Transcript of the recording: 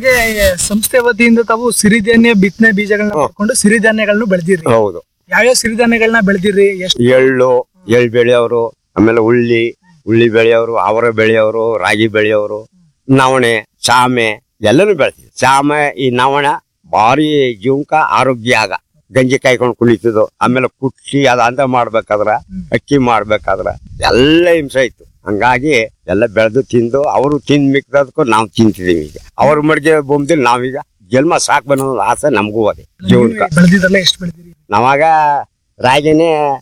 ಹಾಗೆ ಸಂಸ್ಥೆ ವತಿಯಿಂದ ತಾವು ಸಿರಿಧಾನ್ಯ ಬಿತ್ತನೆ ಬೀಜಗಳನ್ನ ಪಡ್ಕೊಂಡು ಸಿರಿಧಾನ್ಯಗಳನ್ನು ಬೆಳೆದಿರಿ ಹೌದು ಯಾವ್ಯಾವ ಸಿರಿಧಾನ್ಯಗಳನ್ನ ಬೆಳೆದಿರಿ ಎಷ್ಟು ಎಳ್ಳು ಎಳ್ಳು ಬೆಳೆಯೋರು ಆಮೇಲೆ ಉಳ್ಳಿ ಉಳ್ಳಿ ಬೆಳೆಯೋರು ಅವರ ಬೆಳೆಯೋರು ರಾಗಿ ಬೆಳೆಯೋರು ನವಣೆ ಚಾಮೆ ಎಲ್ಲನೂ ಬೆಳಿತೀವಿ ಚಾಮೆ ಈ ನವಣ ಭಾರಿ ಜೀವಕ ಆರೋಗ್ಯ ಆಗ ಗಂಜಿ ಕಾಯ್ಕೊಂಡು ಕುಳಿತಿದ್ದು ಆಮೇಲೆ ಕುಟ್ಟಿ ಅದ ಅಂತ ಮಾಡ್ಬೇಕಾದ್ರ ಅಕ್ಕಿ ಮಾಡ್ಬೇಕಾದ್ರ ಎಲ್ಲ ಹಿಂಸೆ ಇತ್ತು ಹಂಗಾಗಿ ಎಲ್ಲ ಬೆಳೆದು ತಿಂದು ಅವರು ತಿಂದ್ ಮಿಕ್ಕದಕ್ಕೂ ನಾವು ತಿಂತಿದೀವಿ ಈಗ ಅವ್ರ ಮಡಿಗೆ ಬೊಂಬದಲ್ಲಿ ನಾವೀಗ ಜನ್ಮ ಸಾಕ್ ಬನ್ನೋದು ಆಸೆ ನಮಗೂ ಅದೇ ಜೀವನಕ್ಕ ಬೆಳೆದಿದ್ರಲ್ಲ ಎಷ್ಟು ಬೆಳೆದಿರಿ ನಾವಾಗ ರಾಗಿನೇ